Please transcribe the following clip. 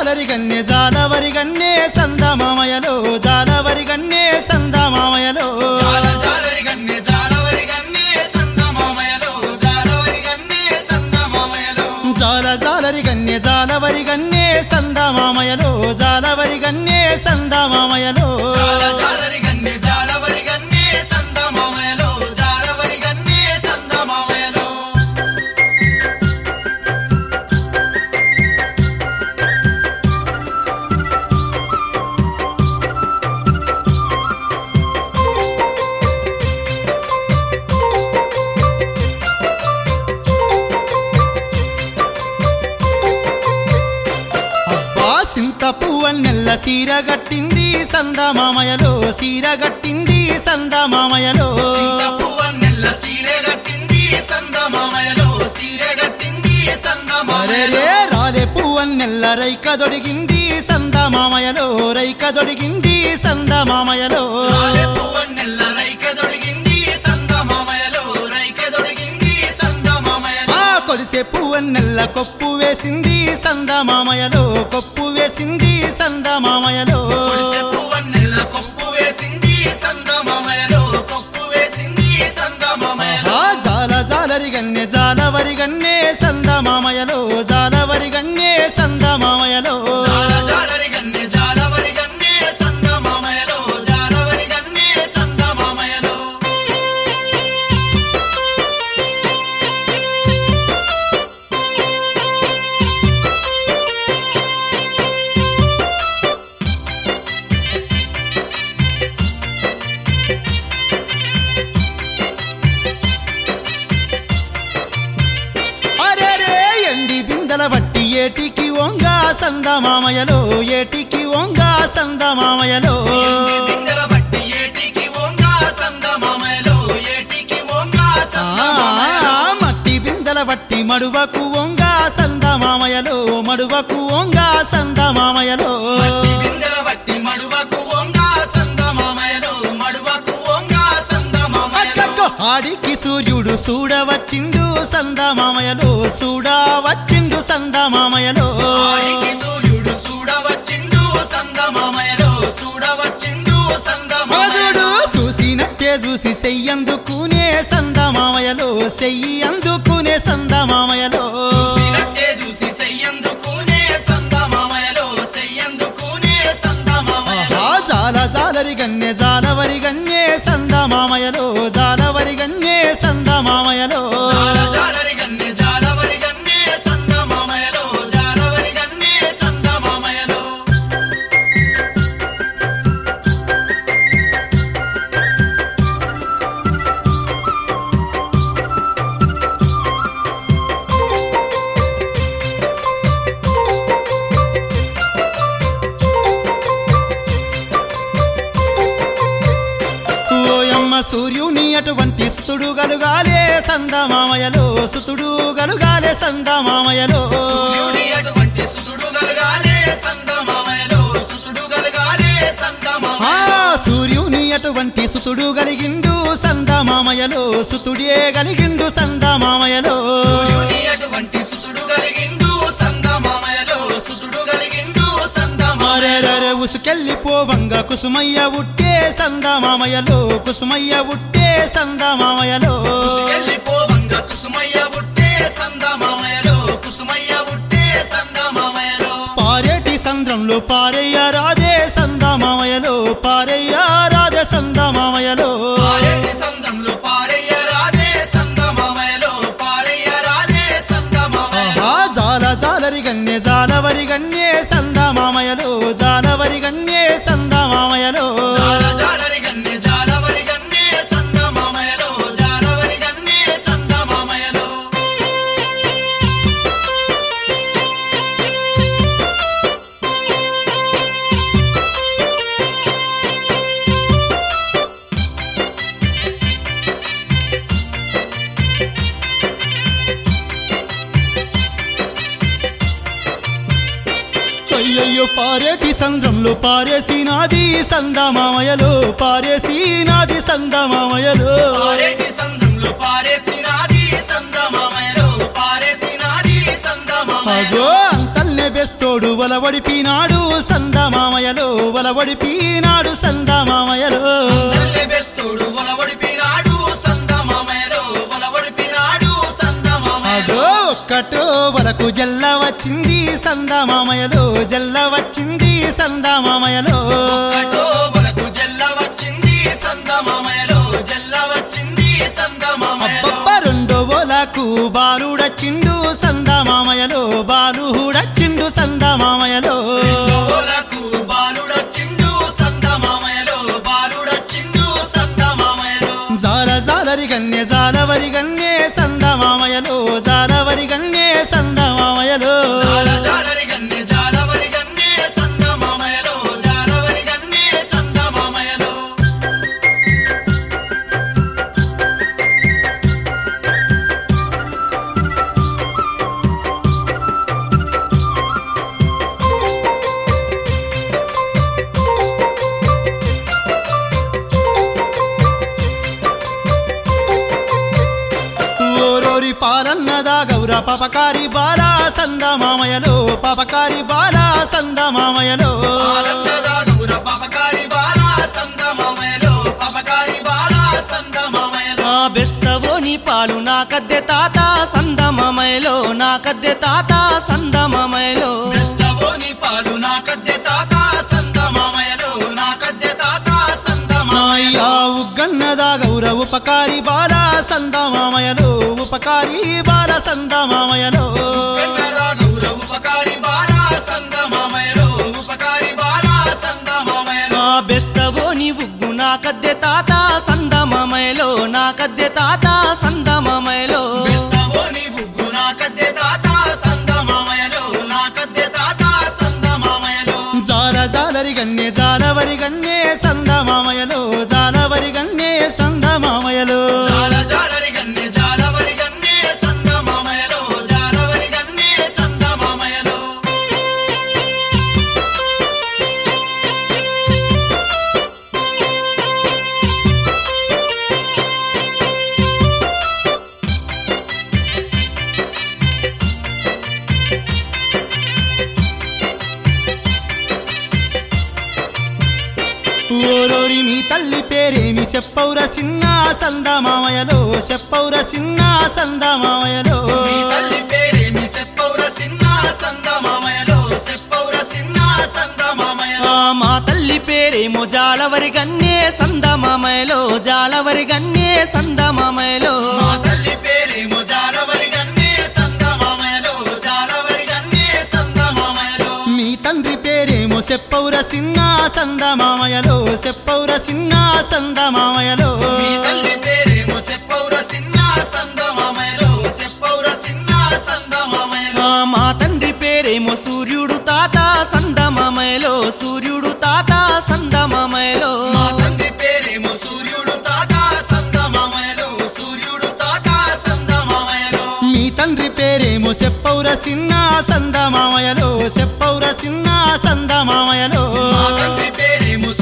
జాలరి గన్నె జాలవరి గన్నె సందమామయలో జాలవరి గన్నె సందమామయలో జాల జాలరి గన్నె జాలవరి గన్నె సందమామయలో జాలవరి గన్నె సందమామయలో జాల జాలరి గన్నె జాలవరి గన్నె సందమామయలో జాలవరి గన్నె సందమామయలో జాల జాలరి గన్నె జాలవరి గన్నె సందమామయలో జాలవరి గన్నె సందమామయలో అబ్బా సింత పువ్వన్నెల్ల సీర గట్టింది సందమామయలో సీర గట్టింది సందమామయలో సింత పువ్వన్నెల్ల సీరె గట్టింది సందమామయలో సీరె గట్టింది సందమామయలో అరెరే రాలే పువ్వన్నెల్ల రైక దొడిగింది సందమామయలో రైక దొడిగింది సందమామయలో రాలే పువ్వన్నెల్ల రైక దొడిగింది సందమామయలో రైక దొడిగింది సందమామయలో ఆ కొలిసే పువ్వన్నెల్ల కొప్పు వేసింది సందమామయలో కొప్పు వేసింది సందమామయలో కొలిసె పువ్వన్నెల్ల కొప్పు వేసింది సందమామయలో కొప్పు వేసింది సందమామయలో ఆ జాల జాలరి గన్నె జాలవరి గన్నె సందమామయలో జాలవరి గన్నె సందమామయలో జాల జాలరి గన్నె జాలవరి గన్నె సందమామయలో జాలవరి గన్నె సందమామయలో అరెరే ఎండి బిందెల బట్టి ఏటికి వంగా సందమామయలో ఏటికి వంగా సందమామయలో ఎండి బిందెల బట్టి ఏటికి ఓంగా సందమామయలో ఏటికి ఓంగా ఆ, సందమామయలో మట్టి బిందెల బట్టి మడువకు వంగా సందమామయలో మడువకు వంగా సందమామయలో మట్టి బిందెల బట్టి మడువకు ఓంగా సందమామయలో మడువకు ఓంగా సందమామయలో అక్కక్కో ఆడికి సూర్యుడు చూడవచ్చిండు సందమామయలో చూడవచ్చిండు సందమామయలో ఆడికి సూర్యుడు చూడవచ్చిండు సందమామయలో చూడవచ్చిండు మగజుడు సందమామయలో చూసినట్టే చూసి చెయ్యందుకునే సందమామయలో చెయ్యి అందుకునే సందమామయలో చూసినట్టే చూసి చెయ్యందుకునే సందమామయలో చెయ్యందుకునే సందమామయలో ఆహా, జాల జాలరి గన్నె జాలవరి గన్నె సందమామయలో జాలవరి గన్నె సందమామయలో జాల జాలరి గన్నె జాలవరి గన్నె సందమామయలో జాలవరి గన్నె సందమామయలో ఓయమ్మ సూర్యుని అటువంటి సుతుడు గలుగాలే సందమామయలో సుతుడు గలుగాలే సందమామయలో సూర్యుడి అటువంటి సుతుడు గలగాలే సందమామయలో సుతుడు గలగాలే ఆ సందమామయలో సూర్యుని అటువంటి సుతుడు గలిగిండు సందమామయలో సుతుడే గలిగిండు సందమామయలో సూర్యుని అటువంటి సుతుడు కలిగిండు సందమామయలో సుతుడు కలిగిండు సందమామయలో మరెరరె ఉసుకెళ్ళిపోవంగ కుసుమయ్య ఉట్టే సందమామయలో కుసుమయ్య ఉట్టే సందమామయలో వెళ్ళిపోవంగ కుసుమయ్య ఉట్టే సందమామయలో కుసుమయ్య ఉట్టే సందమామయలో పారేటి సంద్రంలో పారయ్య రాధే సందమామయలో పారయ్య రాధే సందమామయలో పారేటి సంద్రంలో పారయ్య రాధే సందమామయలో పారయ్య రాధే సందమామయలో ఆహా జాల జాలరి గన్నె జాలవరి గన్నె సందమామయలో జాలవరి గన్నె సందమామయలో జాల జాలరి గన్నె జాలవరి గన్నె సందమామయలో జాలవరి గన్నె సందమామయలో అయ్యయ్యో పారేటి సంద్రంలో పారేసినాది సందమామయలో పారేసినాది సందమామయలో పారేటి సంద్రంలో పారేసినాది సందమామయలో పారేసినాది సందమామయలో అగో అంతల్నే బెస్తోడు వల ఒలవడిపినాడు సందమామయలో ఒలవడిపినాడు సందమామయలో తల్లి బెస్తుడు ఒలవడిపినాడు సందమామయలో ఒలవడిపినాడు సందమామయలో అదో ఒక్కటో వలకు జల్ల వచ్చింది సందమామయలో జల్ల వచ్చింది సందమామయలో ఒక్కటో ఒలకు జల్ల వచ్చింది సందమామయలో జల్ల వచ్చింది సందమామయలో అబ్బబ్బ రెండో ఒలకు బాలుడచ్చిండు సందమామయలో బాలుడచ్చిండు సందమామయలో ఓలకు బాలుడొచ్చిండు సందమామయలో బాలుడొచ్చిండు సందమామయలో జాల జాలరి గన్నే జాలవరి గన్నే సందమామయలో జాలవరి గన్నే సందమామయలో జాల జాలరి గన్నే జాలవరి గన్నే సందమామయలో జాలవరి గన్నే సందమామయలో ఓరోరి పాలన్నదా గౌర పపకారి బాల సందమామయలో పపకారి బాల సందమామయలో ఆనందదా గౌర పపకారి బాల సందమామయలో పపకారి బాల సందమామయలో నా బెస్తవోని పాలు నా కద్దె తాత సందమమయలో నా కద్దె తాత సందమమయలో క్రిస్తవోని పాలు నా కద్దె తాత సందమామయలో నా కద్దె తాత సందమామయలో నాయ్యా ఉగ్గన్నదా గౌర ఉపకారి బాల సందమామయలో ఉపకారి బాల సందమామయలో కన్నడ గౌర ఉపకారి బాల సందమామయలో ఉపకారి బాల సందమామయలో నా బెస్తవోని ఉగ్గు నా కద్దె తాత సందమమయలో నా కద్దె తాత సందమమయలో క్రిస్తవోని బుగ్గు నా కద్దె తాత సందమామయలో నా కద్దె తాత సందమామయలో జాల జాలరి గన్నే జాలవరి గన్నే సందమామయలో జాలవరి గన్నే సందమామయలో జాల జాలరి గన్నే జాలవరి గన్నే సందమామయలో జాలవరి గన్నే సందమామయలో ఓరోరి మీ తల్లి పేరేమి చెప్పౌర చిన్న సందమామయలో చెప్పౌర చిన్న సందమామయలో మీ తల్లి పేరేమి సెప్పౌర సిన్న సందమామయలో సెప్పౌర సిన్న సందమామయలో ఆ మా తల్లి పేరేమో జాలవరి గన్నే సందమమయలో జాలవరి గన్నే సందమమయలో మా తల్లి పేరేమో జాలవరి గన్నే సందమామయలో జాలవరి గన్నే సందమామయలో మీ తండ్రి పేరేమో చెప్పౌర చిన్న సందమామయలో చెప్పౌర చిన్న సందమామయలో మీ తల్లి పేరేమో సెప్పౌర సిన్న సందమామయలో సెప్పౌర సిన్న సందమామయలో ఆ మా తండ్రి పేరేమో సూర్యుడు తాత సందమమయలో సూర్యుడు తాత సందమమయలో మా తండ్రి పేరేమో సూర్యుడు తాత సందమామయలో సూర్యుడు తాత సందమామయలో మీ తండ్రి పేరేమో చెప్పౌర చిన్న సందమామయలో చెప్పౌర చిన్న సందమామయలో మా తండ్రి పేరేమో